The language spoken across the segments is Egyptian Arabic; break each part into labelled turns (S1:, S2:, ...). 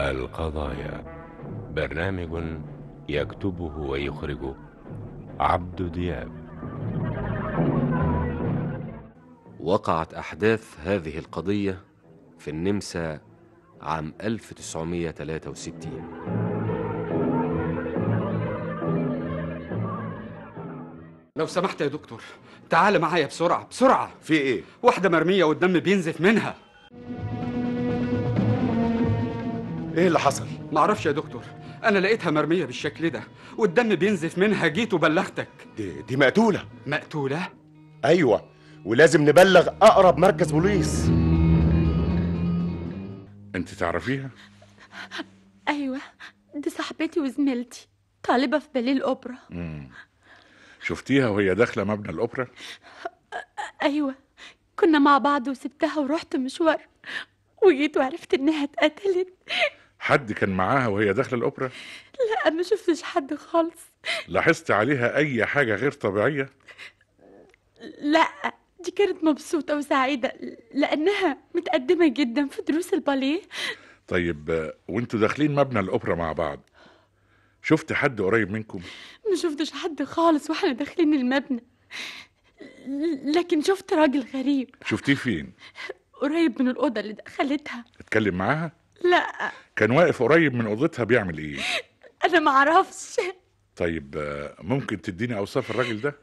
S1: القضايا برنامج يكتبه ويخرجه عبد دياب
S2: وقعت أحداث هذه القضية في النمسا عام 1963
S3: لو سمحت يا دكتور تعال معايا بسرعة بسرعة
S4: في ايه؟
S3: واحدة مرمية والدم بينزف منها
S4: ايه اللي حصل؟
S3: معرفش يا دكتور أنا لقيتها مرمية بالشكل ده والدم بينزف منها جيت وبلغتك
S4: دي, دي مقتولة
S3: مقتولة؟
S4: ايوه ولازم نبلغ اقرب مركز بوليس
S5: انت تعرفيها
S6: أيوة دي صاحبتي وزميلتي طالبة في باليه الأوبرا
S5: شفتيها وهي داخله مبنى الاوبرا
S6: أيوة كنا مع بعض وسبتها ورحت مشوار وجيت وعرفت إنها اتقتلت
S5: حد كان معاها وهي داخله الاوبرا
S6: لا ما شفتش حد خالص
S5: لاحظت عليها اي حاجه غير طبيعيه
S6: لا دي كانت مبسوطة وسعيدة لأنها متقدمة جدا في دروس الباليه
S5: طيب آه، وانتوا داخلين مبنى الاوبرا مع بعض شفت حد قريب منكم
S6: ما شفتش حد خالص واحنا داخلين المبنى لكن شفت راجل غريب
S5: شفتيه فين
S6: قريب من الأوضة اللي دخلتها
S5: اتكلم معاها
S6: لا
S5: كان واقف قريب من اوضتها بيعمل ايه
S6: أنا معرفش
S5: طيب آه، ممكن تديني اوصاف الراجل ده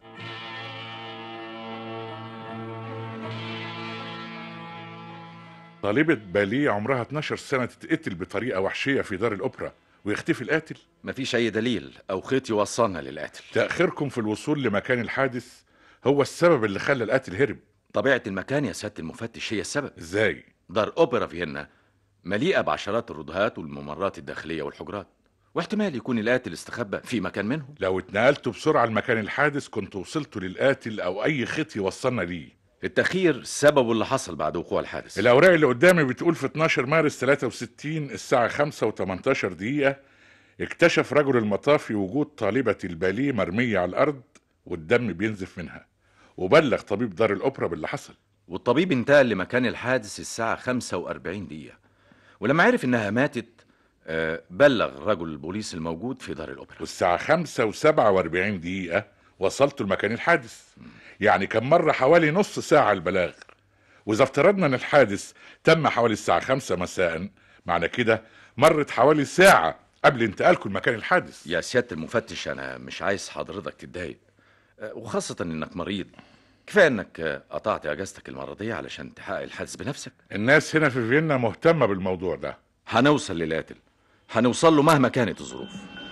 S5: طالبة باليه عمرها 12 سنة تتقتل بطريقة وحشية في دار الأوبرا ويختفي القاتل
S2: مفيش أي دليل أو خيط يوصلنا للقاتل
S5: تأخيركم في الوصول لمكان الحادث هو السبب اللي خلى القاتل هرب
S2: طبيعة المكان يا سيادة المفتش هي السبب
S5: ازاي
S2: دار أوبرا فيينا مليئة بعشرات الردهات والممرات الداخلية والحجرات واحتمال يكون القاتل استخبى في مكان منهم
S5: لو اتنقلتوا بسرعة لمكان الحادث كنت وصلتوا للقاتل أو أي خيط يوصلنا ليه
S2: التأخير سببه اللي حصل بعد وقوع الحادث
S5: الأوراق اللي قدامي بتقول في 12 مارس 63 الساعة 5 و18 دقيقة اكتشف رجل المطافي وجود طالبة الباليه مرمية على الأرض والدم بينزف منها وبلغ طبيب دار الأوبرا باللي حصل
S2: والطبيب انتقل لمكان الحادث الساعة 45 دقيقة ولما عرف إنها ماتت آه، بلغ رجل البوليس الموجود في دار الأوبرا
S5: والساعة 5 و47 دقيقة وصلتوا لمكان الحادث يعني كان مر حوالي نص ساعة البلاغ وإذا افترضنا إن الحادث تم حوالي الساعة 5 مساء معنى كده مرت حوالي ساعة قبل انتقالكم لمكان الحادث
S2: يا سيادة المفتش أنا مش عايز حضرتك تتضايق آه، وخاصة إنك مريض كفاية إنك آه، قطعت أجازتك المرضية علشان تحقق الحادث بنفسك
S5: الناس هنا في فيينا مهتمة بالموضوع ده
S2: هنوصل للقاتل هنوصل له مهما كانت الظروف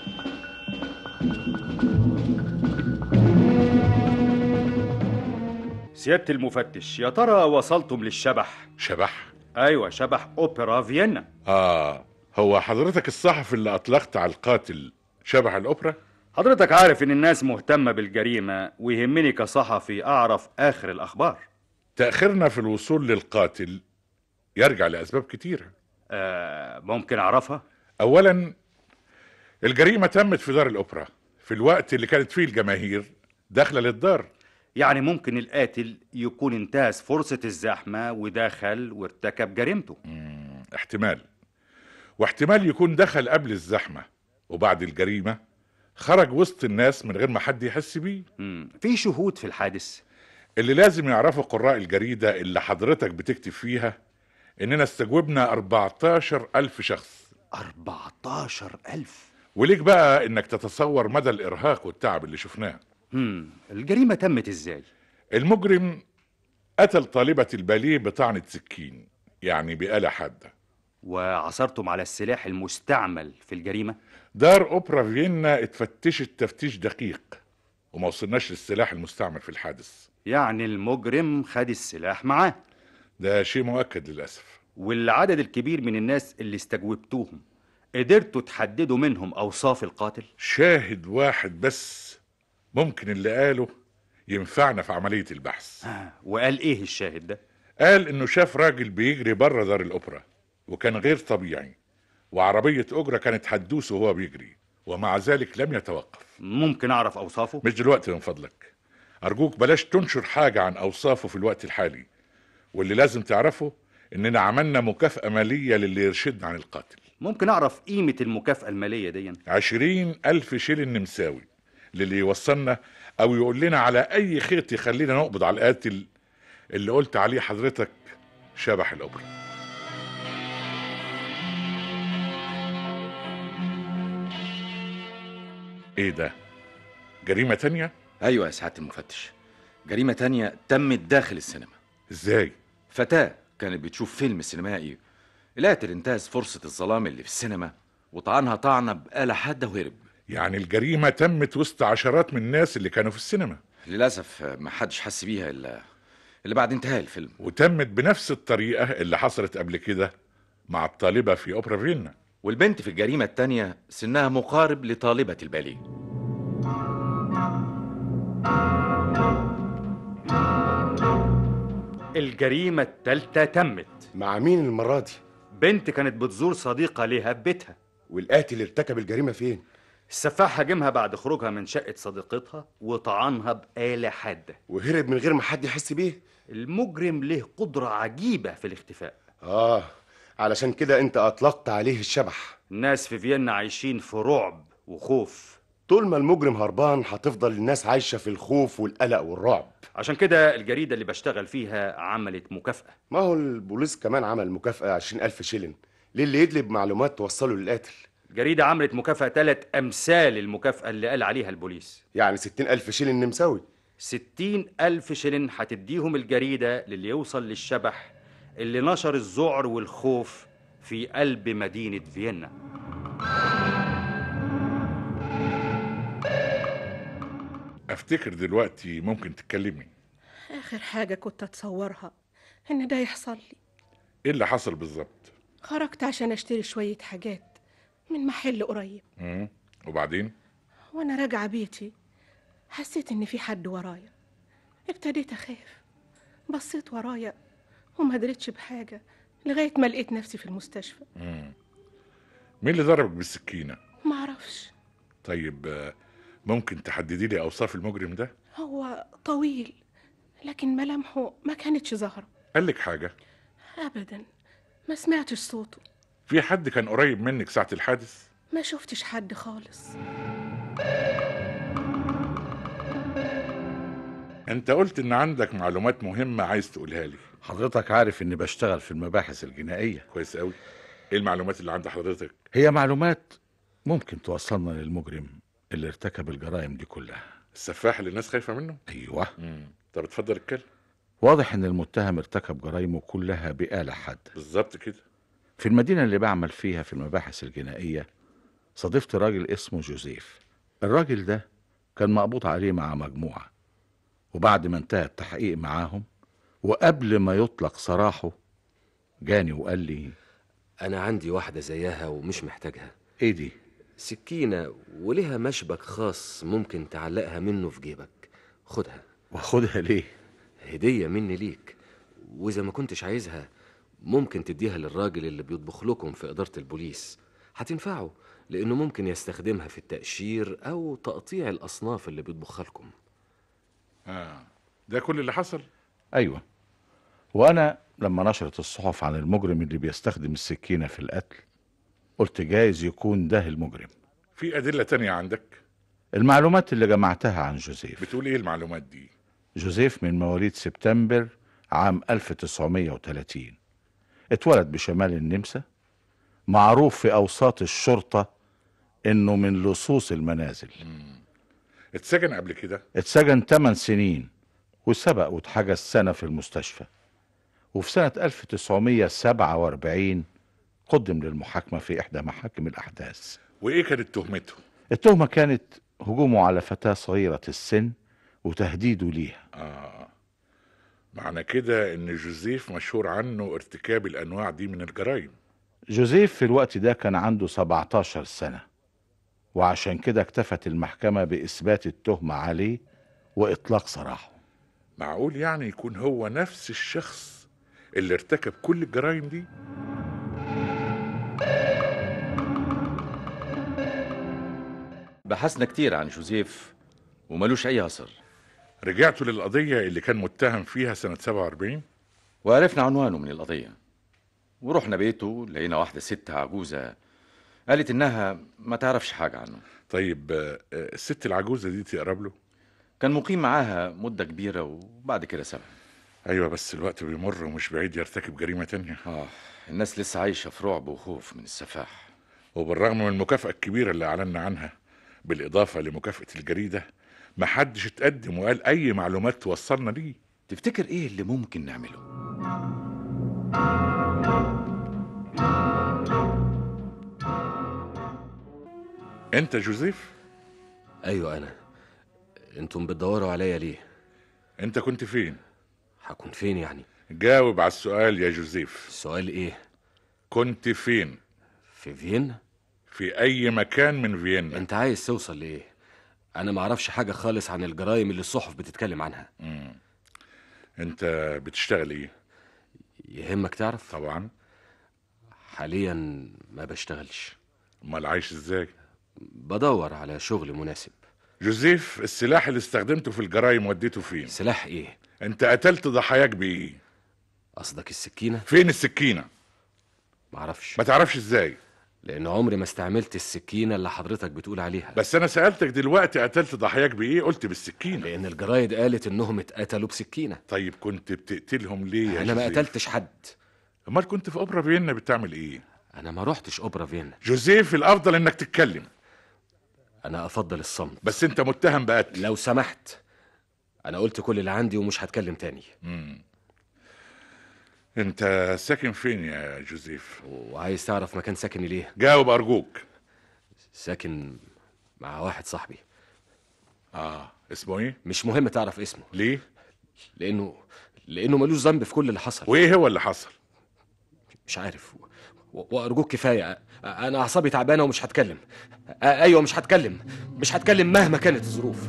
S7: سيادة المفتش يا ترى وصلتم للشبح
S5: شبح
S7: أيوة شبح أوبرا فيينا
S5: آه هو حضرتك الصحفي اللي أطلقت على القاتل شبح الأوبرا
S7: حضرتك عارف إن الناس مهتمة بالجريمة ويهمني كصحفي أعرف آخر الأخبار
S5: تأخيرنا في الوصول للقاتل يرجع لأسباب كتيرة
S7: آه ممكن أعرفها؟
S5: أولا الجريمة تمت في دار الأوبرا في الوقت اللي كانت فيه الجماهير داخلة للدار
S7: يعني ممكن القاتل يكون انتهز فرصة الزحمة ودخل وارتكب جريمته
S5: احتمال واحتمال يكون دخل قبل الزحمة وبعد الجريمة خرج وسط الناس من غير ما حد يحس بيه
S7: مم. في شهود في الحادث
S5: اللي لازم يعرفوا قراء الجريدة اللي حضرتك بتكتب فيها إننا استجوبنا 14 ألف شخص
S7: 14 ألف
S5: وليك بقى إنك تتصور مدى الإرهاق والتعب اللي شفناه
S7: مم. الجريمة تمت إزاي؟
S5: المجرم قتل طالبة الباليه بطعنة سكين يعني بآلة حادة
S7: وعثرتم على السلاح المستعمل في الجريمة؟
S5: دار أوبرا فيينا اتفتشت تفتيش دقيق وما وصلناش للسلاح المستعمل في الحادث
S7: يعني المجرم خد السلاح معاه
S5: ده شيء مؤكد للأسف
S7: والعدد الكبير من الناس اللي استجوبتوهم قدرتوا تحددوا منهم أوصاف القاتل؟
S5: شاهد واحد بس ممكن اللي قاله ينفعنا في عملية البحث
S7: آه. وقال إيه الشاهد ده؟
S5: قال إنه شاف راجل بيجري بره دار الأوبرا وكان غير طبيعي وعربية أجرة كانت هتدوسه وهو بيجري ومع ذلك لم يتوقف
S7: ممكن أعرف أوصافه؟
S5: مش دلوقتي من فضلك أرجوك بلاش تنشر حاجة عن أوصافه في الوقت الحالي واللي لازم تعرفه إننا عملنا مكافأة مالية للي يرشدنا عن القاتل
S7: ممكن اعرف قيمة المكافأة المالية دي
S5: عشرين ألف شيلن نمساوي للي يوصلنا أو يقول لنا على أي خيط يخلينا نقبض على القاتل اللي قلت عليه حضرتك شبح الأوبرا إيه ده؟ جريمة تانية؟
S2: ايوه يا سعاده المفتش جريمه تانية تمت داخل السينما
S5: إزاي؟
S2: فتاه كانت بتشوف فيلم سينمائي القاتل انتهز فرصه الظلام اللي في السينما وطعنها طعنه بآلة حاده وهرب
S5: يعني الجريمة تمت وسط عشرات من الناس اللي كانوا في السينما
S2: للاسف ما حدش حس بيها الا الا بعد انتهاء الفيلم
S5: وتمت بنفس الطريقة اللي حصلت قبل كده مع الطالبة في أوبرا فيينا
S2: والبنت في الجريمه التانية سنها مقارب لطالبه الباليه
S7: الجريمة التالتة تمت
S4: مع مين المرة دي
S7: بنت كانت بتزور صديقة ليها ببيتها
S4: والقاتل ارتكب الجريمة فين
S7: السفاح هاجمها بعد خروجها من شقة صديقتها وطعنها بآلة حادة
S4: وهرب من غير ما حد يحس بيه
S7: المجرم له قدرة عجيبة في الاختفاء
S4: اه علشان كده انت اطلقت عليه الشبح
S7: الناس في فيينا عايشين في رعب وخوف
S4: طول ما المجرم هربان هتفضل الناس عايشة في الخوف والقلق والرعب
S7: عشان كده الجريدة اللي بشتغل فيها عملت مكافأة
S4: ما هو البوليس كمان عمل مكافأة عشرين ألف شيلن للي يدلب معلومات توصله للقاتل
S7: الجريدة عملت مكافأة ثلاث أمثال المكافأة اللي قال عليها البوليس
S4: يعني ستين ألف شيلن نمساوي
S7: ستين ألف شلن هتديهم الجريدة للي يوصل للشبح اللي نشر الذعر والخوف في قلب مدينة فيينا
S5: أفتكر دلوقتي ممكن تتكلمي
S8: آخر حاجة كنت أتصورها إن ده يحصل لي
S5: إيه اللي حصل بالظبط؟
S8: خرجت عشان أشتري شوية حاجات من محل قريب
S5: مم. وبعدين؟
S8: وأنا راجعة بيتي حسيت إن في حد ورايا ابتديت أخاف بصيت ورايا وما دريتش بحاجة لغاية ما لقيت نفسي في المستشفى
S5: مين اللي ضربك بالسكينة؟
S8: معرفش
S5: طيب آه، ممكن تحددي لي أوصاف المجرم ده؟
S8: هو طويل لكن ملامحه ما كانتش ظاهرة
S5: قال لك حاجة؟
S8: أبدا ما سمعتش صوته
S5: في حد كان قريب منك ساعة الحادث؟
S8: ما شفتش حد خالص
S5: أنت قلت إن عندك معلومات مهمة عايز تقولها لي
S9: حضرتك عارف اني بشتغل في المباحث الجنائية
S5: كويس قوي إيه المعلومات اللي عند حضرتك؟
S9: هي معلومات ممكن توصلنا للمجرم اللي ارتكب الجرائم دي كلها
S5: السفاح اللي الناس خايفة منه؟
S9: ايوه
S5: مم. طب اتفضل اتكلم
S9: واضح ان المتهم ارتكب جرائمه كلها بآلة حادة
S5: بالظبط كده
S9: في المدينة اللي بعمل فيها في المباحث الجنائية صادفت راجل اسمه جوزيف الراجل ده كان مقبوض عليه مع مجموعة وبعد ما انتهى التحقيق معاهم وقبل ما يطلق سراحه جاني وقال لي
S10: أنا عندي واحدة زيها ومش محتاجها
S9: ايه دي
S10: سكينة ولها مشبك خاص ممكن تعلقها منه في جيبك خدها
S9: واخدها ليه
S10: هدية مني ليك وإذا ما كنتش عايزها ممكن تديها للراجل اللي بيطبخ لكم في إدارة البوليس هتنفعه لأنه ممكن يستخدمها في التقشير أو تقطيع الأصناف اللي بيطبخها لكم
S5: آه. ده كل اللي حصل؟
S9: ايوه وانا لما نشرت الصحف عن المجرم اللي بيستخدم السكينة في القتل قلت جايز يكون ده المجرم
S5: في أدلة تانية عندك؟
S9: المعلومات اللي جمعتها عن جوزيف
S5: بتقول إيه المعلومات دي؟
S9: جوزيف من مواليد سبتمبر عام 1930 اتولد بشمال النمسا معروف في أوساط الشرطة إنه من لصوص المنازل
S5: اتسجن قبل كده؟
S9: اتسجن 8 سنين وسبق واتحجز سنة في المستشفى وفي سنة 1947 قدم للمحاكمة في إحدى محاكم الأحداث
S5: وإيه كانت تهمته؟
S9: التهمة كانت هجومه على فتاة صغيرة السن وتهديده ليها
S5: آه معنى كده إن جوزيف مشهور عنه ارتكاب الأنواع دي من الجرائم
S9: جوزيف في الوقت ده كان عنده 17 سنة وعشان كده اكتفت المحكمة بإثبات التهمة عليه وإطلاق سراحه
S5: معقول يعني يكون هو نفس الشخص اللي ارتكب كل الجرائم دي؟
S2: بحثنا كتير عن جوزيف وملوش أي أثر
S5: رجعتوا للقضية اللي كان متهم فيها سنة 47
S2: وعرفنا عنوانه من القضية ورحنا بيته لقينا واحدة ست عجوزة قالت انها ما تعرفش حاجه عنه
S5: طيب آه، آه، الست العجوزه دي تقرب له
S2: كان مقيم معاها مده كبيره وبعد كده سابها
S5: ايوه بس الوقت بيمر ومش بعيد يرتكب جريمه تانية
S2: اه الناس لسه عايشه في رعب وخوف من السفاح
S5: وبالرغم من المكافأة الكبيرة اللي أعلنا عنها بالإضافة لمكافأة الجريدة محدش اتقدم وقال أي معلومات توصلنا ليه
S2: تفتكر ايه اللي ممكن نعمله
S5: أنت جوزيف
S10: ايوه انا انتم بتدوروا عليا ليه
S5: أنت كنت فين
S10: هكون فين يعني
S5: جاوب على السؤال يا جوزيف
S10: السؤال ايه
S5: كنت فين
S10: في فيينا
S5: في أي مكان من فيينا
S10: انت عايز توصل لايه انا معرفش حاجه خالص عن الجرائم اللي الصحف بتتكلم عنها
S5: أنت بتشتغل إيه
S10: يهمك تعرف
S5: طبعا
S10: حاليا ما بشتغلش
S5: أمال عايش إزاي
S10: بدور على شغل مناسب
S5: جوزيف السلاح اللي استخدمته في الجرائم وديته فين
S10: سلاح ايه
S5: أنت قتلت ضحاياك بإيه
S10: قصدك السكينه
S5: فين السكينة
S10: معرفش
S5: ما تعرفش إزاي
S10: لان عمري ما استعملت السكينه اللي حضرتك بتقول عليها
S5: بس أنا سألتك دلوقتي قتلت ضحاياك بإيه قلت بالسكينة
S10: لان الجرايد قالت انهم اتقتلوا بسكينه
S5: طيب كنت بتقتلهم ليه يا
S10: انا ما
S5: جوزيف؟
S10: قتلتش حد
S5: امال كنت في اوبرا فيينا بتعمل ايه
S10: انا ما روحتش اوبرا فيينا
S5: جوزيف الافضل انك تتكلم
S10: انا افضل الصمت
S5: بس انت متهم بقتل
S10: لو سمحت انا قلت كل اللي عندي ومش هتكلم تاني
S5: انت ساكن فين يا جوزيف
S10: وعايز تعرف مكان ساكني ليه
S5: جاوب ارجوك
S10: ساكن مع واحد صاحبي
S5: اه اسمه ايه
S10: مش مهم تعرف اسمه
S5: ليه
S10: لانه لانه ملوش ذنب في كل اللي حصل
S5: وايه هو اللي حصل
S10: مش عارف و- وارجوك كفايه أ- انا اعصابي تعبانه ومش هتكلم أ- ايوه مش هتكلم مش هتكلم مهما كانت الظروف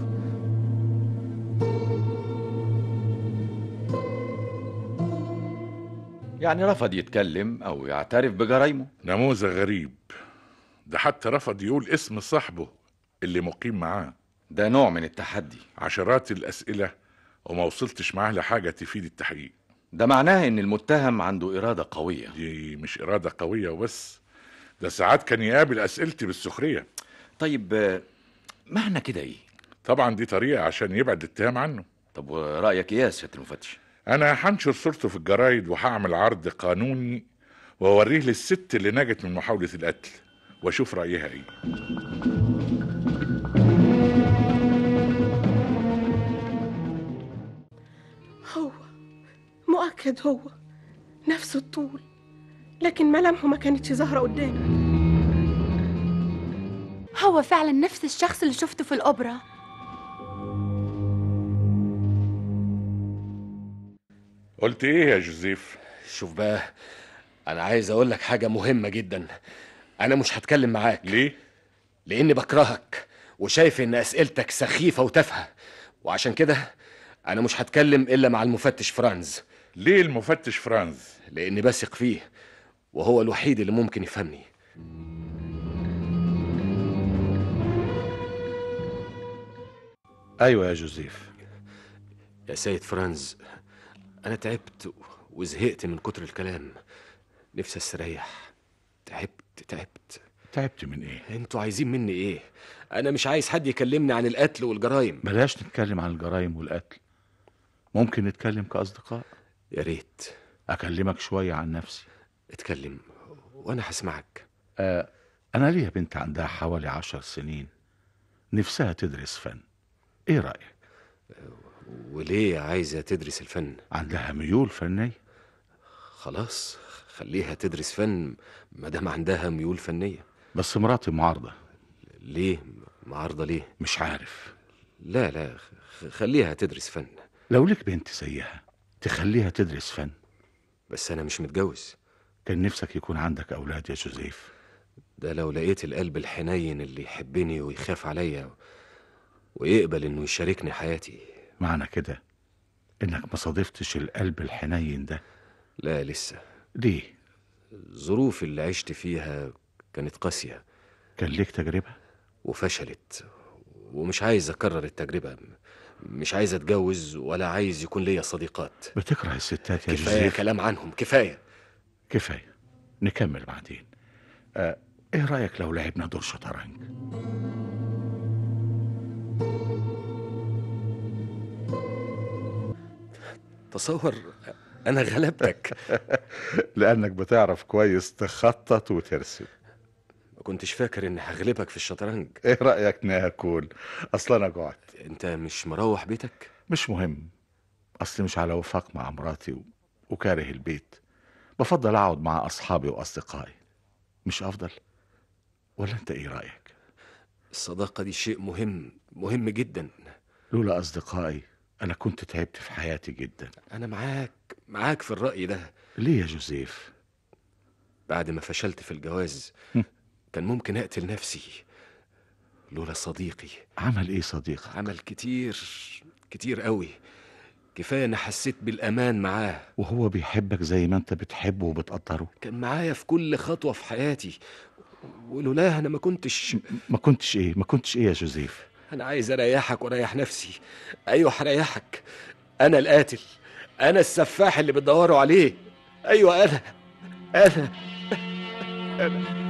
S2: يعني رفض يتكلم او يعترف بجرايمه
S5: نموذج غريب ده حتى رفض يقول اسم صاحبه اللي مقيم معاه
S2: ده نوع من التحدي
S5: عشرات الاسئله وما وصلتش معاه لحاجه تفيد التحقيق
S2: ده معناه ان المتهم عنده اراده قويه
S5: دي مش اراده قويه وبس ده ساعات كان يقابل اسئلتي بالسخريه
S2: طيب آه، معنى كده ايه
S5: طبعا دي طريقه عشان يبعد الاتهام عنه
S2: طب ورايك ايه يا سياده المفتش
S5: انا هنشر صورته في الجرايد وهعمل عرض قانوني واوريه للست اللي نجت من محاولة القتل واشوف رأيها ايه
S8: هو مؤكد هو نفس الطول لكن ملامحه ما كانتش ظاهرة قدامي
S6: هو فعلا نفس الشخص اللي شفته في الأوبرا
S5: قلت ايه يا جوزيف
S10: شوف بقى انا عايز اقول لك حاجه مهمه جدا انا مش هتكلم معاك
S5: ليه
S10: لاني بكرهك وشايف ان اسئلتك سخيفه وتافهه وعشان كده انا مش هتكلم الا مع المفتش فرانز
S5: ليه المفتش فرانز
S10: لاني بثق فيه وهو الوحيد اللي ممكن يفهمني
S9: ايوه يا جوزيف
S10: يا سيد فرانز انا تعبت وزهقت من كتر الكلام نفسي استريح تعبت تعبت
S9: تعبت من ايه
S10: انتوا عايزين مني ايه انا مش عايز حد يكلمني عن القتل والجرايم
S9: بلاش نتكلم عن الجرائم والقتل ممكن نتكلم كأصدقاء
S10: يا ريت
S9: أكلمك شوية عن نفسي
S10: اتكلم وانا هسمعك
S9: آه أنا ليا بنت عندها حوالي عشر سنين نفسها تدرس فن إيه رأيك؟
S10: وليه عايزه تدرس الفن
S9: عندها ميول فنية
S10: خلاص خليها تدرس فن ما دام عندها ميول فنيه
S9: بس مراتي معارضة
S10: ليه معارضه ليه
S9: مش عارف
S10: لا لا خ- خليها تدرس فن
S9: لو لك بنت زيها تخليها تدرس فن
S10: بس انا مش متجوز
S9: كان نفسك يكون عندك أولاد يا جوزيف
S10: ده لو لقيت القلب الحنين اللي يحبني ويخاف عليا ويقبل انه يشاركني حياتي
S9: معنى كده إنك ما صادفتش القلب الحنين ده
S10: لا لسه
S9: ليه؟
S10: الظروف اللي عشت فيها كانت قاسية
S9: كان ليك تجربة؟
S10: وفشلت ومش عايز أكرر التجربة مش عايز أتجوز ولا عايز يكون ليا صديقات
S9: بتكره الستات يا
S10: كفاية
S9: جوزيف
S10: كلام عنهم كفاية
S9: كفاية نكمل بعدين آه ايه رايك لو لعبنا دور شطرنج
S10: تصور انا غلبتك
S9: لانك بتعرف كويس تخطط وترسم
S10: ما كنتش فاكر اني هغلبك في الشطرنج
S9: ايه رايك ناكل اصلا انا جوعت
S10: انت مش مروح بيتك
S9: مش مهم اصلي مش على وفاق مع مراتي و... وكاره البيت بفضل اقعد مع اصحابي واصدقائي مش افضل ولا انت ايه رايك
S10: الصداقة دي شيء مهم مهم جدا
S9: لولا اصدقائي انا كنت تعبت في حياتي جدا
S10: انا معاك معاك في الرأي ده
S9: ليه يا جوزيف
S10: بعد ما فشلت في الجواز كان ممكن اقتل نفسي لولا صديقي
S9: عمل ايه صديقك
S10: عمل كتير كتير قوي كفايه انا حسيت بالامان معاه
S9: وهو بيحبك زي ما انت بتحبه وبتقدره
S10: كان معايا في كل خطوه في حياتي ولولاه انا ما كنتش
S9: ما كنتش ايه ما كنتش ايه يا جوزيف
S10: انا عايز اريحك واريح نفسي ايوه هريحك انا القاتل انا السفاح اللي بتدوروا عليه ايوه انا انا انا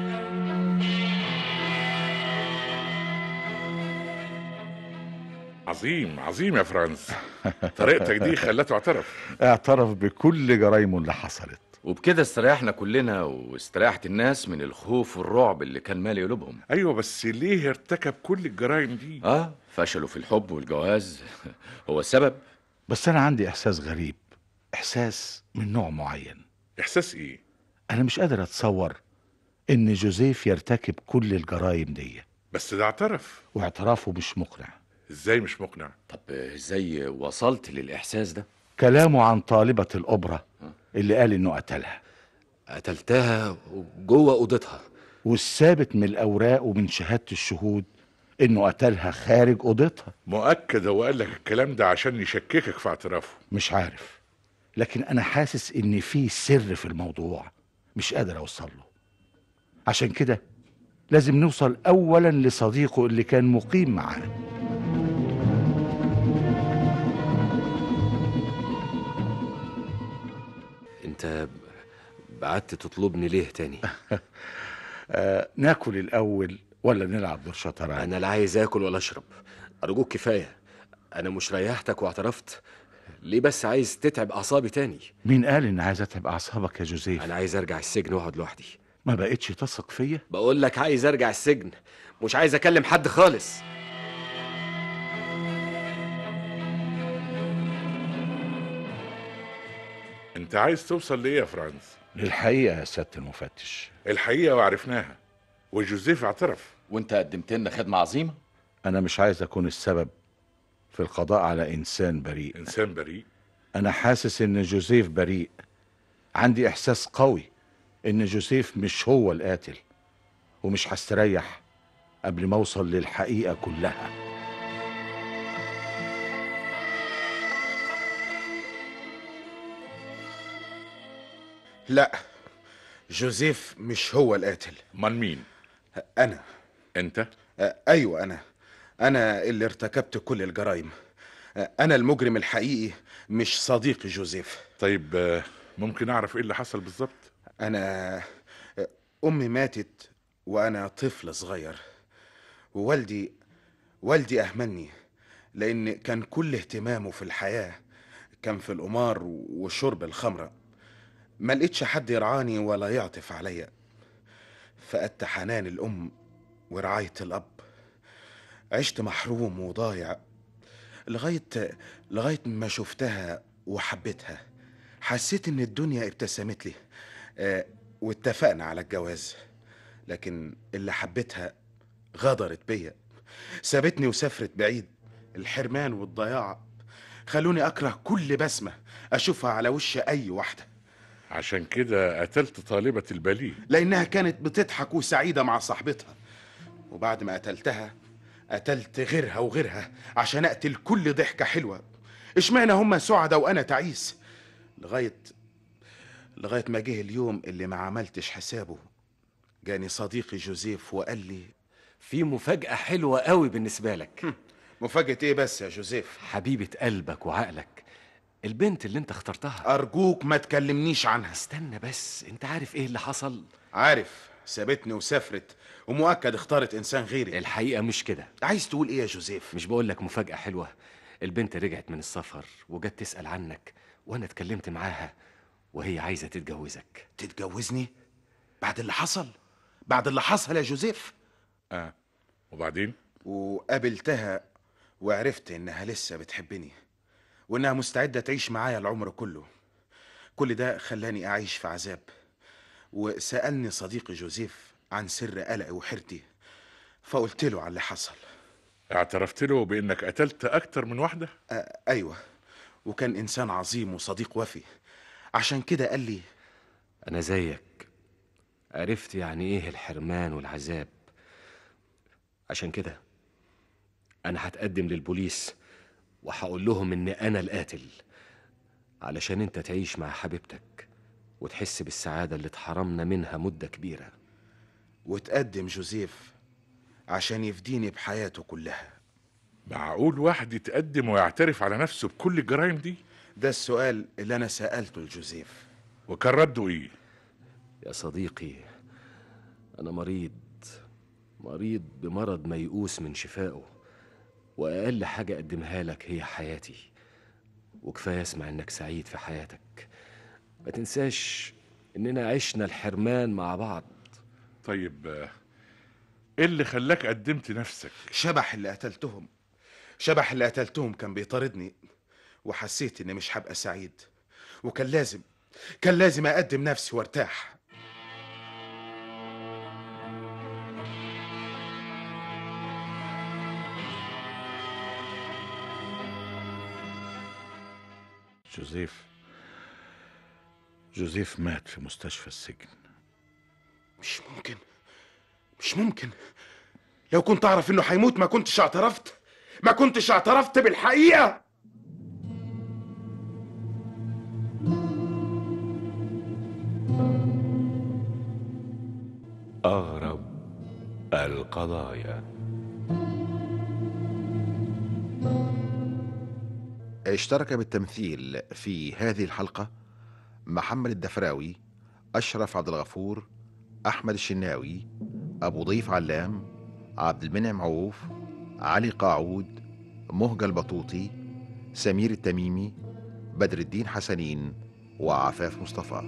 S5: عظيم عظيم يا فرانز طريقتك دي خلته اعترف
S9: اعترف بكل جرايمه اللي حصلت
S2: وبكده استريحنا كلنا واستريحت الناس من الخوف والرعب اللي كان مالي قلوبهم
S5: ايوه بس ليه ارتكب كل الجرائم دي
S2: اه فشلوا في الحب والجواز هو السبب
S9: بس انا عندي احساس غريب احساس من نوع معين
S5: احساس ايه
S9: انا مش قادر اتصور ان جوزيف يرتكب كل الجرايم دي
S5: بس ده اعترف
S9: واعترافه مش مقنع
S5: ازاي مش مقنع
S2: طب ازاي وصلت للاحساس ده
S9: كلامه عن طالبة الأوبرا اللي قال إنه قتلها
S10: قتلتها جوه أوضتها
S9: والثابت من الأوراق ومن شهادة الشهود إنه قتلها خارج أوضتها
S5: مؤكد هو قال لك الكلام ده عشان يشككك في اعترافه
S9: مش عارف لكن أنا حاسس إن في سر في الموضوع مش قادر أوصل له عشان كده لازم نوصل أولا لصديقه اللي كان مقيم معاه
S10: انت بعدت تطلبني ليه تاني
S9: آه ناكل الأول ولا نلعب دور شطرنج
S10: انا لا عايز اكل ولا اشرب ارجوك كفايه انا مش ريحتك واعترفت ليه بس عايز تتعب اعصابي تاني
S9: مين قال إن عايز أتعب أعصابك يا جوزيف
S10: انا عايز ارجع السجن واقعد لوحدي
S9: ما بقتش تثق فيا
S10: بقول لك عايز ارجع السجن مش عايز اكلم حد خالص
S5: انت عايز توصل لايه يا فرانز
S9: للحقيقة يا سيادة المفتش
S5: الحقيقه وعرفناها وجوزيف اعترف
S2: وانت قدمت لنا خدمه عظيمه
S9: أنا مش عايز أكون السبب في القضاء على إنسان بريء
S5: انسان بريء
S9: أنا حاسس إن جوزيف بريء عندي إحساس قوي إن جوزيف مش هو القاتل ومش هستريح قبل ما أوصل للحقيقة كلها
S11: لا جوزيف مش هو القاتل
S5: من مين
S11: انا
S5: انت
S11: آه، ايوه انا انا اللي ارتكبت كل الجرائم آه، انا المجرم الحقيقي مش صديقي جوزيف
S5: طيب آه، ممكن اعرف ايه اللي حصل بالظبط
S11: انا آه، امي ماتت وانا طفل صغير ووالدي والدي اهملني لان كان كل اهتمامه في الحياه كان في القمار وشرب الخمره ما لقيتش حد يرعاني ولا يعطف عليا فقدت حنان الام ورعايه الاب عشت محروم وضايع لغايه لغايه ما شفتها وحبيتها حسيت ان الدنيا ابتسمت لي آه، واتفقنا على الجواز لكن اللي حبيتها غدرت بيا سابتني وسافرت بعيد الحرمان والضياع خلوني اكره كل بسمه اشوفها على وش اي واحده
S5: عشان كده قتلت طالبة البليغ
S11: لانها كانت بتضحك وسعيده مع صاحبتها وبعد ما قتلتها قتلت غيرها وغيرها عشان اقتل كل ضحكه حلوه اشمعنى هم سعدة وانا تعيس لغايه لغايه ما جه اليوم اللي ما عملتش حسابه جاني صديقي جوزيف وقال لي
S10: في مفاجاه حلوه قوي بالنسبه لك
S11: مفاجاه ايه بس يا جوزيف
S10: حبيبه قلبك وعقلك البنت اللي انت اخترتها
S11: ارجوك ما تكلمنيش عنها
S10: استنى بس انت عارف ايه اللي حصل
S11: عارف سابتني وسافرت ومؤكد اختارت انسان غيري
S10: الحقيقة مش كده
S11: عايز تقول ايه يا جوزيف
S10: مش بقول لك مفاجأة حلوة البنت رجعت من السفر وجت تسأل عنك وأنا اتكلمت معاها وهي عايزة تتجوزك
S11: تتجوزني بعد اللي حصل بعد اللي حصل يا جوزيف
S5: اه وبعدين
S11: وقابلتها وعرفت انها لسه بتحبني وانها مستعده تعيش معايا العمر كله كل ده خلاني اعيش في عذاب وسالني صديقي جوزيف عن سر قلقي وحيرتي فقلت له على اللي حصل
S5: اعترفت له بانك قتلت اكتر من واحده
S11: آه ايوه وكان انسان عظيم وصديق وفي عشان كده قال لي
S10: أنا زيك عرفت يعني إيه الحرمان والعذاب عشان كده أنا هتقدم للبوليس وهقول لهم إن أنا القاتل علشان أنت تعيش مع حبيبتك وتحس بالسعادة اللي اتحرمنا منها مدة كبيرة
S11: وتقدم جوزيف عشان يفديني بحياته كلها
S5: معقول واحد يتقدم ويعترف على نفسه بكل الجرائم دي
S11: ده السؤال اللي انا سالته لجوزيف
S5: وكان رده ايه
S10: يا صديقي أنا مريض مريض بمرض ميؤوس من شفائه وأقل حاجة أقدمها لك هي حياتي وكفاية أسمع إنك سعيد في حياتك ما تنساش إننا عشنا الحرمان مع بعض
S5: طيب آه، ايه اللي خلاك قدمت نفسك
S11: شبح اللي قتلتهم شبح اللي قتلتهم كان بيطاردني وحسيت اني مش هبقى سعيد وكان لازم كان لازم اقدم نفسي وارتاح
S9: جوزيف جوزيف مات في مستشفى السجن
S11: مش ممكن مش ممكن لو كنت اعرف انه هيموت ما كنتش اعترفت ما كنتش اعترفت بالحقيقه
S1: أغرب القضايا
S12: اشترك بالتمثيل في هذه الحلقة محمد الدفراوي أشرف عبد الغفور أحمد الشناوي أبو ضيف علام عبد المنعم عوف علي قاعود مهجة البطوطي سمير التميمي بدر الدين حسنين وعفاف مصطفى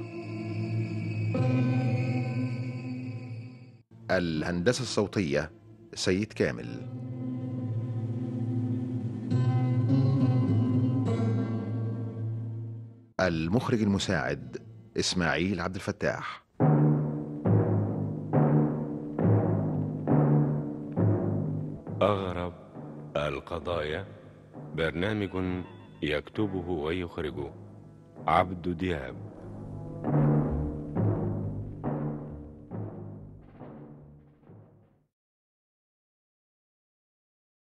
S12: الهندسة الصوتية سيد كامل المخرج المساعد إسماعيل عبد الفتاح
S1: أغرب القضايا برنامج يكتبه ويخرجه عبد دياب